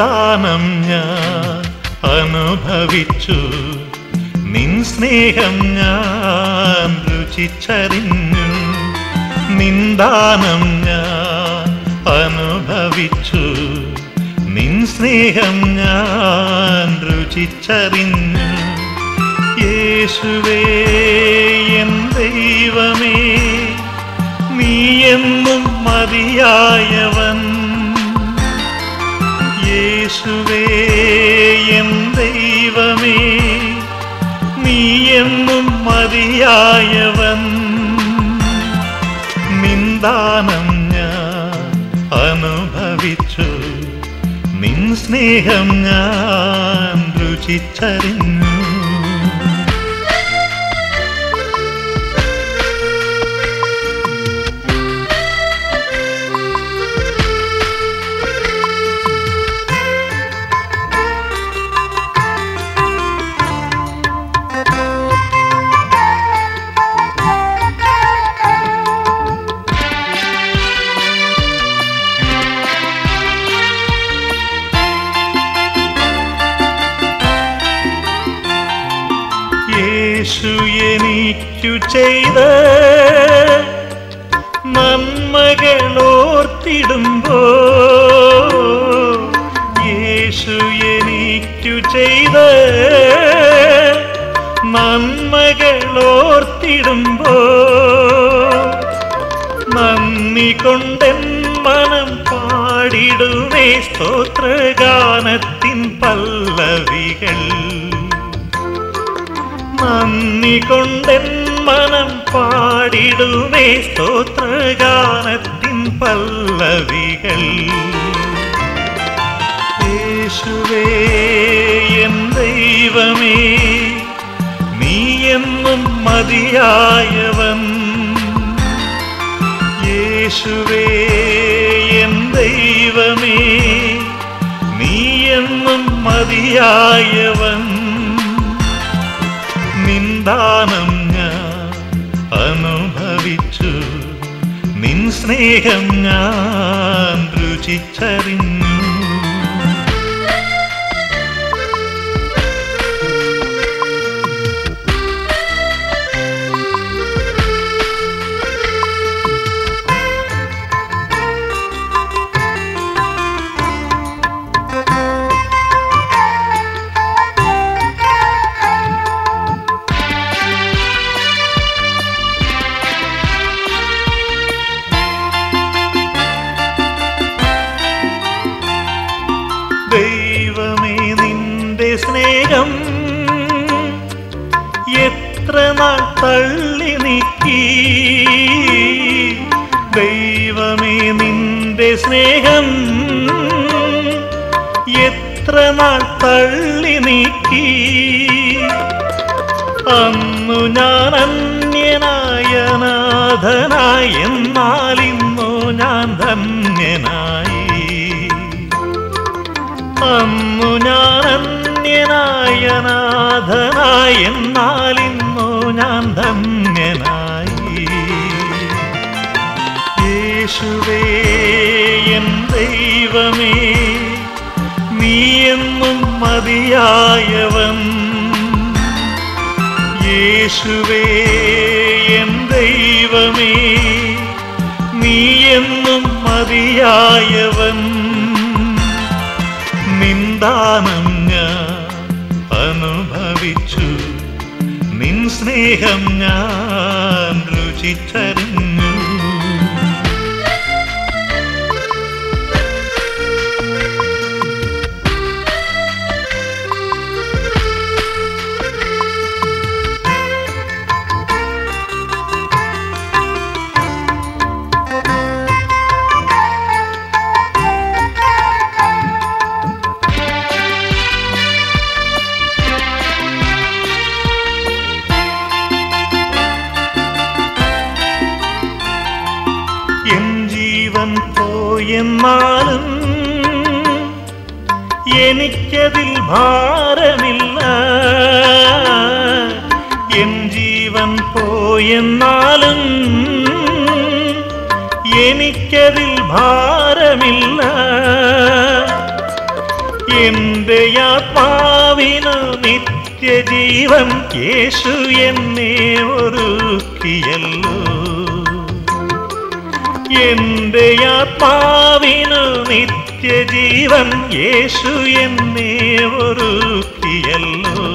നിന്ദാനം ഞാൻ അനുഭവിച്ചു നിൻ സ്നേഹം ഞാൻ രുചിച്ചറിഞ്ഞു നിന്ദാനം ഞാൻ അനുഭവിച്ചു നിൻ സ്നേഹം ഞാൻ രുചിച്ചറിഞ്ഞു യേശുവേ എൻ ദൈവമേ നീ എന്നും മതിയായവൻ യേശുവേ എൻ ദൈവമേ നീ എന്നും മതിയായവൻ നിന്ദാനം ഞാൻ അനുഭവിച്ചു നിൻ സ്നേഹം ഞാൻ രുചിച്ചറിഞ്ഞു യേശു എനിക്കു ചെയ്ത നന്മകളോർത്തിടുമ്പോ യേശു എനിക്കു ചെയ്ത നന്മകളോർത്തിടുമ്പോ നന്ദി കൊണ്ടെൻ മനം പാടിടുമേ സ്തോത്രഗാനത്തിൻ പല്ലവികൾ നന്ദി കൊണ്ടെൻ മനം പാടിടുമേ സ്തോത്രഗാനത്തിൻ പല്ലവികൾ യേശുവേ എൻ ദൈവമേ നീ എന്നും മതിയായവൻ യേശുവേ എൻ ദൈവമേ നീ എന്നും മതിയായവൻ നിന്ദാനം ഞാൻ അനുഭവിച്ചു നിൻ സ്നേഹം ഞാൻ രുചിച്ചറിഞ്ഞു ദൈവമേ നിന്റെ സ്നേഹം എത്ര നാൾ തള്ളി നീക്കി ദൈവമേ നിന്റെ സ്നേഹം എത്ര നാൾ തള്ളി നീക്കി അന്നു ഞാൻ അന്യനായ നാഥനായി എന്നാൽ ഇന്നു ഞാൻ ധന്യനായി അന്നു ഞാൻ അന്യനായ നാഥനായി എന്നാൽ ഇന്നു ഞാൻ ധന്യനായി യേശുവേ എൻ ദൈവമേ നീ എന്നും മതിയായവൻ യേശുവേ എൻ ദൈവമേ നീ എന്നും മതിയായവൻ നിന്ദാനം ഞാൻ അനുഭവിച്ചു നിൻ സ്നേഹം ഞാൻ രുചിച്ചറിഞ്ഞു എൻ ജീവൻ പോയെന്നാലും എനിക്കതിൽ ഭാരമില്ല എൻ ജീവൻ പോയെന്നാലും എനിക്കതിൽ ഭാരമില്ല എന്റെ ആത്മാവിനു നിത്യജീവൻ യേശു എന്നെ ഒരുക്കിയല്ലോ എന്റെ ആത്മാവിനു നിത്യജീവൻ യേശു എന്നെ ഒരുക്കിയല്ലോ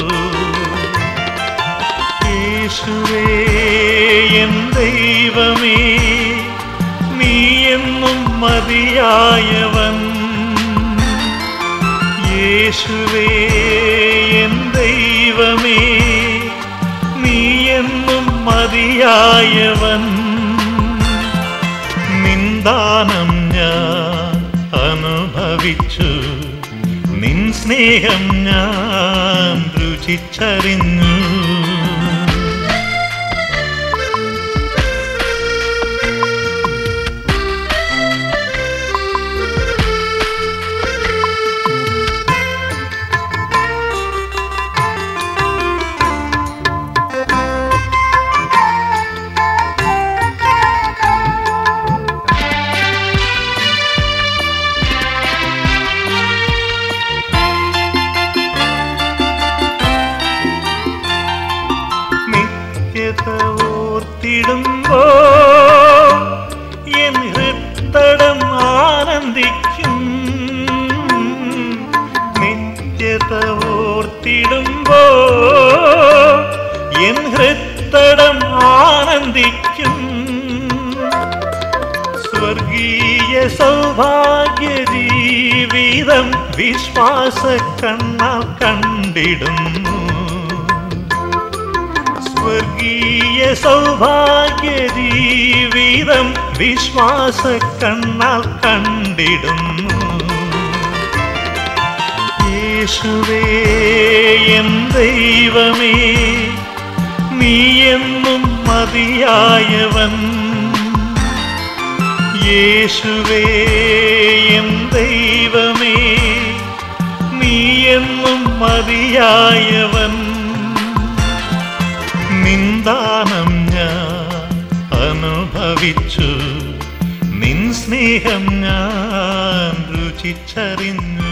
യേശുവേ എൻ ദൈവമേ നീ എന്നും മതിയായവൻ യേശുവേ എൻ ദൈവമേ നീ എന്നും മതിയായവൻ നിന്ദാനം ഞാൻ അനുഭവിച്ചു നിൻ സ്നേഹം ഞാൻ രുചിച്ചറിഞ്ഞു നിത്യത ഓർത്തിടുമ്പോ എൻ ഹൃത്തടം ആനന്ദിക്കും നിത്യത ഓർത്തിടുമ്പോ എൻ ഹൃത്തടം ആനന്ദിക്കും സ്വർഗീയ സൗഭാഗ്യ ജീവിതം വിശ്വാസ കണ്ണ കണ്ടിടുന്നു സ്വർഗീയ സൗഭാഗ്യ ജീവിതം വിശ്വാസ കണ്ണാൽ കണ്ടിടുന്നു യേശുവേ എൻ ദൈവമേ നീ എന്നും മതിയായവൻ യേശുവേ എൻ ദൈവമേ നീ എന്നും മതിയായവൻ നിന്ദാനം ഞാൻ അനുഭവിച്ചു നിൻ സ്നേഹം ഞാൻ രുചിച്ചറിഞ്ഞു